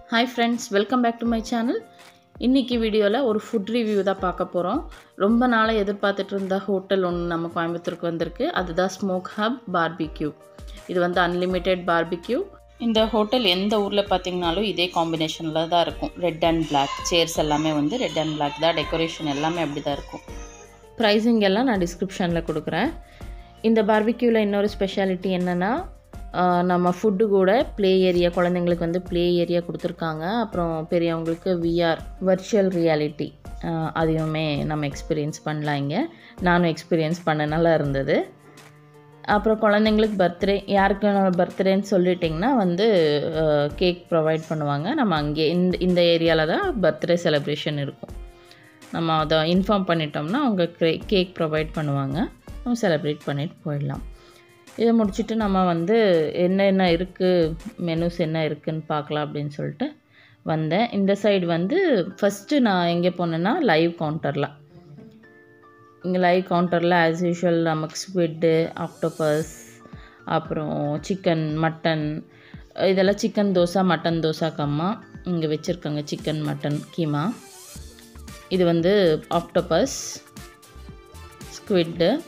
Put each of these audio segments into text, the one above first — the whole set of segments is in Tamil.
hi friends welcome back to my channel இன்றைக்கி வீடியோவில் ஒரு ஃபுட் ரிவ்யூ தான் பார்க்க போகிறோம் ரொம்ப நாளாக எதிர்பார்த்துட்டு இருந்த ஹோட்டல் ஒன்று நம்ம கோயம்புத்தூருக்கு வந்திருக்கு அதுதான் ஸ்மோக் ஹப் பார்பிக்யூ இது வந்து அன்லிமிட்டெட் பார்பிக்யூ இந்த ஹோட்டல் எந்த ஊரில் பார்த்தீங்கனாலும் இதே காம்பினேஷனில் தான் இருக்கும் ரெட் அண்ட் Black சேர்ஸ் எல்லாமே வந்து ரெட் அண்ட் Black தான் டெக்கரேஷன் எல்லாமே அப்படி தான் இருக்கும் ப்ரைஸிங் எல்லாம் நான் டிஸ்கிரிப்ஷனில் கொடுக்குறேன் இந்த பார்பிக்யூவில் இன்னொரு ஸ்பெஷாலிட்டி என்னென்னா நம்ம ஃபுட்டு கூட ப்ளே ஏரியா குழந்தைங்களுக்கு வந்து ப்ளே ஏரியா கொடுத்துருக்காங்க அப்புறம் பெரியவங்களுக்கு விஆர் வர்ச்சுவல் ரியாலிட்டி அதையுமே நம்ம எக்ஸ்பீரியன்ஸ் பண்ணலாம் இங்கே நானும் எக்ஸ்பீரியன்ஸ் பண்ண நல்லா இருந்தது அப்புறம் குழந்தைங்களுக்கு பர்த்டே யாருக்கு பர்த்டேன்னு சொல்லிட்டிங்கன்னா வந்து கேக் ப்ரொவைட் பண்ணுவாங்க நம்ம அங்கே இந்த இந்த ஏரியாவில் தான் பர்த்டே செலிப்ரேஷன் இருக்கும் நம்ம அதை இன்ஃபார்ம் பண்ணிட்டோம்னா அவங்க கேக் ப்ரொவைட் பண்ணுவாங்க நம்ம செலிப்ரேட் பண்ணிட்டு போயிடலாம் இதை முடிச்சுட்டு நம்ம வந்து என்னென்ன இருக்குது மெனுஸ் என்ன இருக்குதுன்னு பார்க்கலாம் அப்படின்னு சொல்லிட்டு வந்தேன் இந்த சைடு வந்து ஃபஸ்ட்டு நான் எங்கே போனேன்னா லைவ் கவுண்டரில் இங்கே லைவ் கவுண்டரில் ஆஸ் யூஷுவல் நமக்கு ஸ்குவிட்டு ஆக்டோபஸ் அப்புறம் சிக்கன் மட்டன் இதெல்லாம் சிக்கன் தோசை மட்டன் தோசை கம்மா இங்கே வச்சுருக்காங்க சிக்கன் மட்டன் கீமா இது வந்து ஆக்டோபஸ் ஸ்குவிட்டு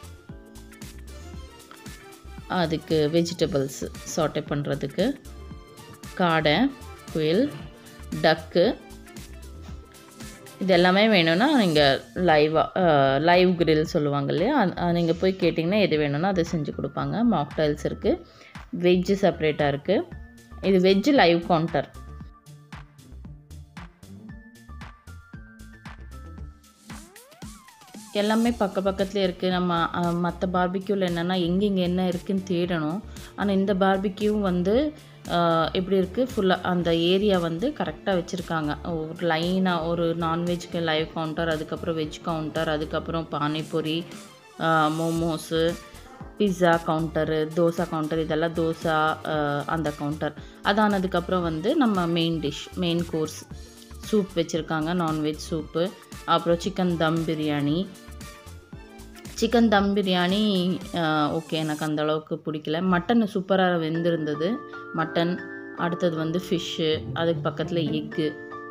அதுக்கு வெஜிடபிள்ஸ் சாட்டை பண்ணுறதுக்கு காடை குயில் டக்கு இது எல்லாமே வேணும்னா நீங்கள் லைவாக லைவ் கிரில் சொல்லுவாங்க இல்லையா நீங்கள் போய் கேட்டிங்கன்னா எது வேணும்னா அதை செஞ்சு கொடுப்பாங்க மாக்டைல்ஸ் இருக்குது வெஜ்ஜு செப்ரேட்டாக இருக்குது இது வெஜ்ஜு லைவ் கவுண்டர் எல்லாமே பக்க பக்கத்துலேயே இருக்குது நம்ம மற்ற பார்பிக்யூவில் என்னென்னா எங்கெங்கே என்ன இருக்குதுன்னு தேடணும் ஆனால் இந்த பார்பிக்யூ வந்து எப்படி இருக்குது ஃபுல்லாக அந்த ஏரியா வந்து கரெக்டாக வச்சுருக்காங்க ஒரு லைனாக ஒரு நான்வெஜ்க்கு லைவ் கவுண்டர் அதுக்கப்புறம் வெஜ் கவுண்டர் அதுக்கப்புறம் panipuri momos pizza counter dosa counter இதெல்லாம் தோசை அந்த கவுண்டர் அதானதுக்கப்புறம் வந்து நம்ம main dish main course soup வச்சுருக்காங்க நான்வெஜ் சூப்பு அப்புறம் chicken dum biryani chicken dum biryani okay எனக்கு அந்த அளவுக்கு பிடிக்கல மட்டன் சூப்பராக வெந்திருந்தது மட்டன் அடுத்தது வந்து ஃபிஷ்ஷு அதுக்கு பக்கத்தில் எக்கு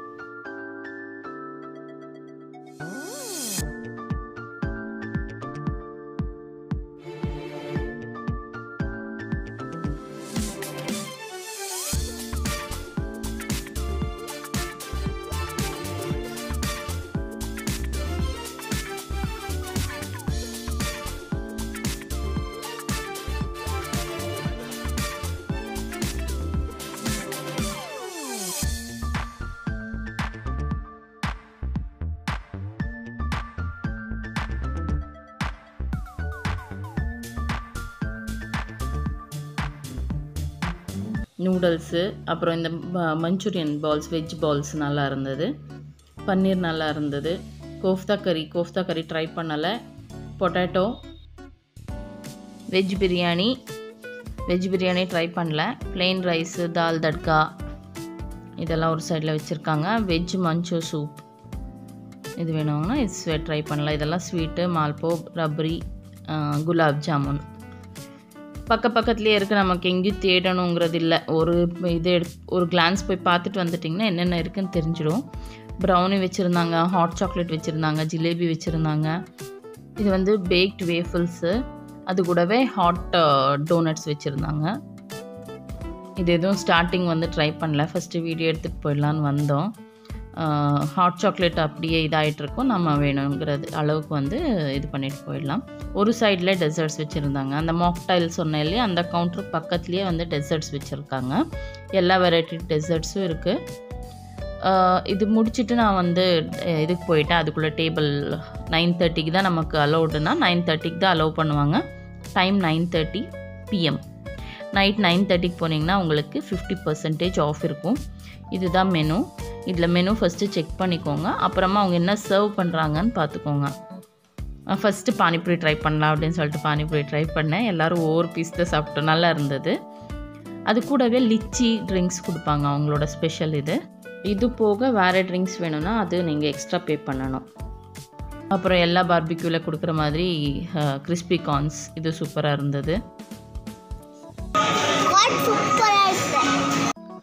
நூடுல்ஸு அப்புறம் இந்த மஞ்சூரியன் பால்ஸ் வெஜ் பால்ஸ் நல்லா இருந்தது பன்னீர் நல்லா இருந்தது கோஃப்தா கறி கோஃப்தா கறி ட்ரை பண்ணலை potato veg biryani veg biryani try பண்ணல பிளெயின் ரைஸு தால் தட்கா இதெல்லாம் ஒரு சைடில் வச்சுருக்காங்க வெஜ் மஞ்சோ சூப் இது வேணுங்கன்னா இது ட்ரை பண்ணலாம் இதெல்லாம் ஸ்வீட்டு மால்போ ரப்ரி குலாப் ஜாமுன் பக்க பக்கத்துலேயே இருக்குது நமக்கு எங்கேயும் தேடணுங்கிறது இல்லை ஒரு இது எடு ஒரு கிளான்ஸ் போய் பார்த்துட்டு வந்துட்டிங்கன்னா என்னென்ன இருக்குதுன்னு தெரிஞ்சிடும் ப்ரௌனி வச்சுருந்தாங்க ஹாட் சாக்லேட் வச்சுருந்தாங்க ஜிலேபி வச்சுருந்தாங்க இது வந்து பேக்ட் வேஃபிள்ஸு அது கூடவே ஹாட் டோனட்ஸ் வச்சுருந்தாங்க இது எதுவும் ஸ்டார்டிங் வந்து ட்ரை பண்ணல ஃபஸ்ட்டு வீடியோ எடுத்துகிட்டு போயிடலான்னு வந்தோம் ஹாட் சாக்லேட் அப்படியே இதாகிட்ருக்கும் நம்ம வேணுங்கிறது அளவுக்கு வந்து இது பண்ணிட்டு போயிடலாம் ஒரு சைடில் டெசர்ட்ஸ் வச்சுருந்தாங்க அந்த மாக்டைல் சொன்னேன் இல்லையா அந்த கவுண்டர் பக்கத்துலேயே வந்து டெசர்ட்ஸ் வச்சுருக்காங்க எல்லா வெரைட்டி டெசர்ட்ஸும் இருக்குது இது முடிச்சுட்டு நான் வந்து இதுக்கு போயிட்டேன் அதுக்குள்ளே டேபிள் நைன் தேர்ட்டிக்கு தான் நமக்கு அலௌடுனா நைன் தேர்ட்டிக்கு தான் அலோவ் பண்ணுவாங்க time nine thirty PM night nine தேர்ட்டிக்கு போனீங்கன்னா உங்களுக்கு ஃபிஃப்டி பர்சன்டேஜ் ஆஃப் இருக்கும் இதுதான் மெனு இதில் மெனு ஃபஸ்ட்டு செக் பண்ணிக்கோங்க அப்புறமா அவங்க என்ன சர்வ் பண்ணுறாங்கன்னு பார்த்துக்கோங்க ஃபஸ்ட்டு பானிபூரி ட்ரை பண்ணலாம் அப்படின்னு சொல்லிட்டு பானிபூரி ட்ரை பண்ணேன் எல்லோரும் ஒவ்வொரு பீஸ் தான் சாப்பிட்டோம் நல்லா இருந்தது அது கூடவே லிச்சி ட்ரிங்க்ஸ் கொடுப்பாங்க அவங்களோட ஸ்பெஷல் இது இது போக வேறு ட்ரிங்க்ஸ் வேணும்னா அது நீங்கள் எக்ஸ்ட்ரா பே பண்ணணும் அப்புறம் எல்லா பார்பிக்யூவில் கொடுக்குற மாதிரி கிறிஸ்பி கார்ன்ஸ் இது சூப்பராக இருந்தது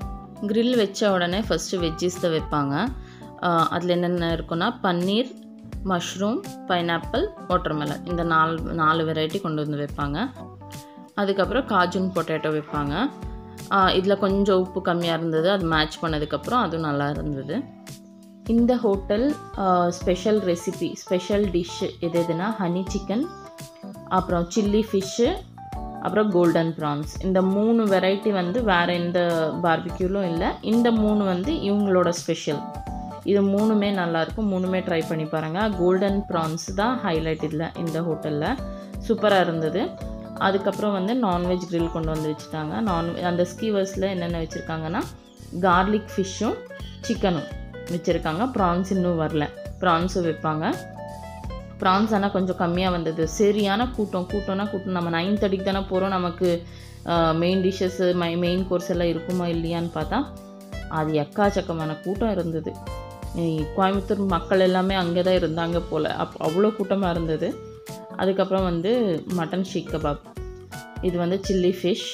grill வச்ச உடனே ஃபஸ்ட்டு வெஜ்ஜிஸ் தான் வைப்பாங்க அதில் என்னென்ன இருக்குன்னா பன்னீர் மஷ்ரூம் பைனாப்பிள் வாட்டர்மெலன் இந்த நாலு நாலு வெரைட்டி கொண்டு வந்து வைப்பாங்க அதுக்கப்புறம் காஜுன் பொட்டேட்டோ வைப்பாங்க இதில் கொஞ்சம் உப்பு கம்மியாக இருந்தது அது மேட்ச் பண்ணதுக்கப்புறம் அதுவும் நல்லா இருந்தது இந்த hotel special recipe special dish எது எதுனா ஹனி சிக்கன் அப்புறம் சில்லி ஃபிஷ்ஷு அப்புறம் கோல்டன் ப்ரான்ஸ் இந்த மூணு வெரைட்டி வந்து வேறு எந்த பார்பிக்யூலும் இல்லை இந்த மூணு வந்து இவங்களோட ஸ்பெஷல் இது மூணுமே நல்லாயிருக்கும் மூணுமே ட்ரை பண்ணி பாருங்கள் கோல்டன் ப்ரான்ஸ் தான் ஹைலைட் இதில் இந்த ஹோட்டலில் சூப்பராக இருந்தது அதுக்கப்புறம் வந்து நான்வெஜ் grill கொண்டு வந்து வச்சுட்டாங்க நான் அந்த ஸ்கீவர்ஸில் என்னென்ன வச்சுருக்காங்கன்னா கார்லிக் ஃபிஷ்ஷும் சிக்கனும் வச்சுருக்காங்க ப்ரான்ஸ் இன்னும் வரல ப்ரான்ஸும் வைப்பாங்க ப்ரான்ஸ் ஆனால் கொஞ்சம் கம்மியாக வந்தது சரியான கூட்டம் கூட்டம்னா கூட்டம் நம்ம நைன் தேர்ட்டிக்கு தானே போகிறோம் நமக்கு main dishes my main course எல்லாம் இருக்குமா இல்லையான்னு பார்த்தா அது எக்காச்சக்கமான கூட்டம் இருந்தது இ- கோயம்புத்தூர் மக்கள் எல்லாமே அங்கே தான் இருந்தாங்க போல் அப் அவ்வளோ கூட்டமாக இருந்தது அதுக்கப்புறம் வந்து மட்டன் ஷீக் கபாப் இது வந்து சில்லி ஃபிஷ்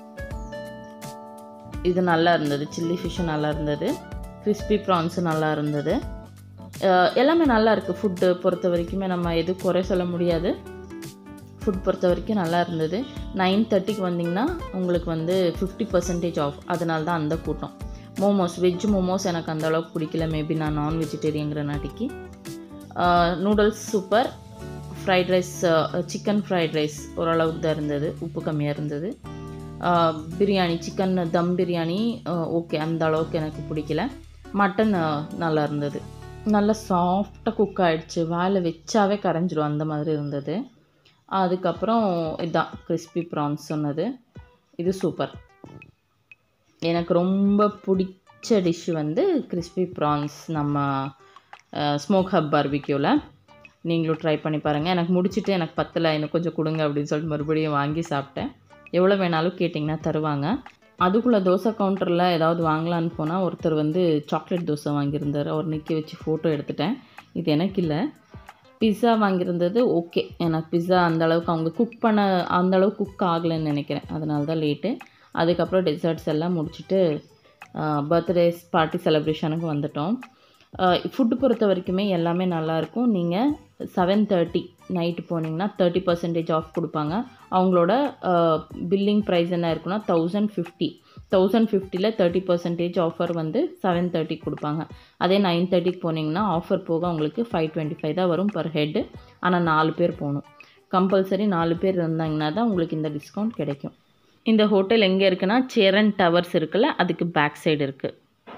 இது நல்லா இருந்தது சில்லி ஃபிஷ்ஷும் நல்லா இருந்தது கிறிஸ்பி ப்ரான்ஸும் நல்லா இருந்தது அஹ் எல்லாமே நல்லா இருக்குது ஃபுட்டு பொறுத்த வரைக்குமே நம்ம எதுவும் குறை சொல்ல முடியாது ஃபுட் பொறுத்த வரைக்கும் நல்லா இருந்தது நைன் தேர்ட்டிக்கு வந்தீங்கன்னா உங்களுக்கு வந்து ஃபிஃப்டி பர்சன்டேஜ் ஆஃப் அதனால தான் அந்த கூட்டம் மோமோஸ் வெஜ் மோமோஸ் எனக்கு அந்த அளவுக்கு பிடிக்கல மேபி நான் நான் வெஜிடேரியங்கிற நாட்டிக்கு noodles super fried rice chicken fried rice ஓரளவுக்கு தான் இருந்தது உப்பு கம்மியாக இருந்தது ஆஹ் பிரியாணி சிக்கன் தம் பிரியாணி ஓகே அந்த அளவுக்கு எனக்கு பிடிக்கல மட்டன் நல்லா இருந்தது நல்லா சாஃப்டாக குக் ஆகிடுச்சு வாயில் வச்சாவே கரைஞ்சிரும் அந்த மாதிரி இருந்தது அதுக்கப்புறம் இதுதான் கிறிஸ்பி ப்ரான்ஸ் சொன்னது இது சூப்பர் எனக்கு ரொம்ப பிடிச்ச டிஷ் வந்து கிறிஸ்பி ப்ரான்ஸ் நம்ம ஸ்மோக் ஹப் பார்பிக்யூவில் நீங்களும் ட்ரை பண்ணி பாருங்கள் எனக்கு முடிச்சுட்டு எனக்கு பத்தலை எனக்கு கொஞ்சம் கொடுங்க அப்படின்னு சொல்லிட்டு மறுபடியும் வாங்கி சாப்பிட்டேன் எவ்வளோ வேணாலும் கேட்டிங்கன்னா தருவாங்க அதுக்குள்ளே தோசை கவுண்டரில் ஏதாவது வாங்கலான்னு போனால் ஒருத்தர் வந்து சாக்லேட் தோசை வாங்கியிருந்தார் அவர் நிற்க வச்சு ஃபோட்டோ எடுத்துட்டேன் இது எனக்கு இல்லை பிஸ்ஸா வாங்கியிருந்தது ஓகே எனக்கு பிஸ்ஸா அந்த அளவுக்கு அவங்க குக் பண்ண அந்த அளவுக்கு குக் ஆகலைன்னு நினைக்கிறேன் அதனால தான் லேட்டு அதுக்கப்புறம் டெசர்ட்ஸ் எல்லாம் முடிச்சுட்டு பர்த்டே பார்ட்டி செலிப்ரேஷனுக்கு வந்துட்டோம் ஃபுட்டு பொறுத்த வரைக்குமே எல்லாமே நல்லாயிருக்கும் நீங்கள் செவன் தேர்ட்டி நைட்டு போனீங்கன்னா தேர்ட்டி பர்சன்டேஜ் ஆஃப் கொடுப்பாங்க அவங்களோட பில்லிங் ப்ரைஸ் என்ன இருக்குன்னா தௌசண்ட் ஃபிஃப்டி தௌசண்ட் ஃபிஃப்டியில் தேர்ட்டி பர்சன்டேஜ் ஆஃபர் வந்து செவன் தேர்ட்டிக்கு கொடுப்பாங்க அதே நைன் தேர்ட்டிக்கு போனீங்கன்னா ஆஃபர் போக உங்களுக்கு ஃபைவ் டுவெண்ட்டி ஃபைவ் தான் வரும் பர் ஹெட்டு ஆனால் நாலு பேர் போகணும் கம்பல்சரி நாலு பேர் இருந்தாங்கன்னா தான் உங்களுக்கு இந்த டிஸ்கவுண்ட் கிடைக்கும் இந்த ஹோட்டல் எங்கே இருக்குன்னா சேரன் டவர்ஸ் இருக்குல்ல அதுக்கு பேக் சைடு இருக்குது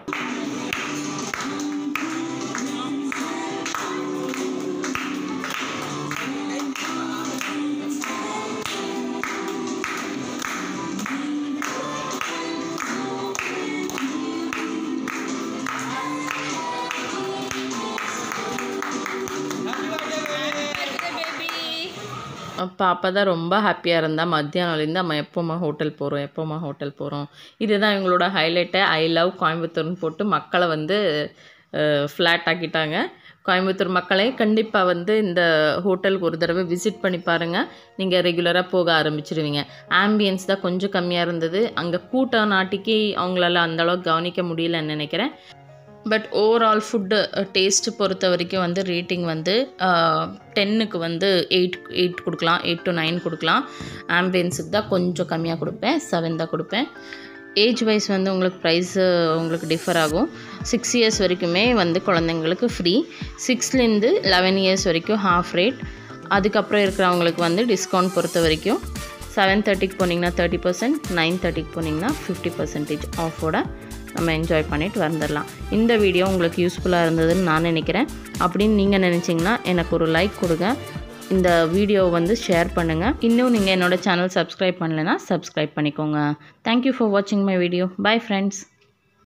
பாப்பா தான் ரொம்ப ஹாப்பியாக இருந்தா மத்தியானம்லேருந்து நம்ம எப்போம்மா ஹோட்டல் போகிறோம் எப்போம்மா ஹோட்டல் போகிறோம் இதுதான் இவங்களோட ஹைலைட்டு ஐ லவ் கோயம்புத்தூர்னு போட்டு மக்களை வந்து ஃப்ளாட் ஆக்கிட்டாங்க கோயம்புத்தூர் மக்களே கண்டிப்பாக வந்து இந்த ஹோட்டலுக்கு ஒரு தடவை விசிட் பண்ணி பாருங்கள் நீங்கள் ரெகுலராக போக ஆரம்பிச்சிருவீங்க ஆம்பியன்ஸ் தான் கொஞ்சம் கம்மியாக இருந்தது அங்கே கூட்ட நாட்டிக்கு அவங்களால அந்த அளவுக்கு கவனிக்க முடியலன்னு நினைக்கிறேன் பட் ஓவரால் ஃபுட்டு டேஸ்ட் பொறுத்த வரைக்கும் வந்து ரேட்டிங் வந்து டென்னுக்கு வந்து எயிட் எயிட் கொடுக்கலாம் எயிட் டு நைன் கொடுக்கலாம் ஆம்பியன்ஸுக்கு தான் கொஞ்சம் கம்மியாக கொடுப்பேன் செவன் தான் கொடுப்பேன் ஏஜ் வைஸ் வந்து உங்களுக்கு ப்ரைஸு உங்களுக்கு டிஃபர் ஆகும் சிக்ஸ் இயர்ஸ் வரைக்குமே வந்து குழந்தைங்களுக்கு ஃப்ரீ சிக்ஸ்லேருந்து லெவன் இயர்ஸ் வரைக்கும் ஹாஃப் ரேட் அதுக்கப்புறம் இருக்கிறவங்களுக்கு வந்து டிஸ்கவுண்ட் பொறுத்த வரைக்கும் செவன் தேர்ட்டிக்கு போனீங்கன்னா தேர்ட்டி பர்சன்ட் நைன் தேர்ட்டிக்கு போனீங்கன்னா ஃபிஃப்டி பர்சன்டேஜ் ஆஃபோட நம்ம என்ஜாய் பண்ணிட்டு வந்துடலாம் இந்த வீடியோ உங்களுக்கு யூஸ்ஃபுல்லாக இருந்ததுன்னு நான் நினைக்கிறேன் அப்படின்னு நீங்கள் நினச்சிங்கன்னா எனக்கு ஒரு லைக் கொடுங்க இந்த வீடியோ வந்து ஷேர் பண்ணுங்கள் இன்னும் நீங்கள் என்னோட சேனல் சப்ஸ்கிரைப் பண்ணலைன்னா சப்ஸ்கிரைப் பண்ணிக்கோங்க தேங்க்யூ ஃபார் வாட்சிங் மை வீடியோ பை ஃப்ரெண்ட்ஸ்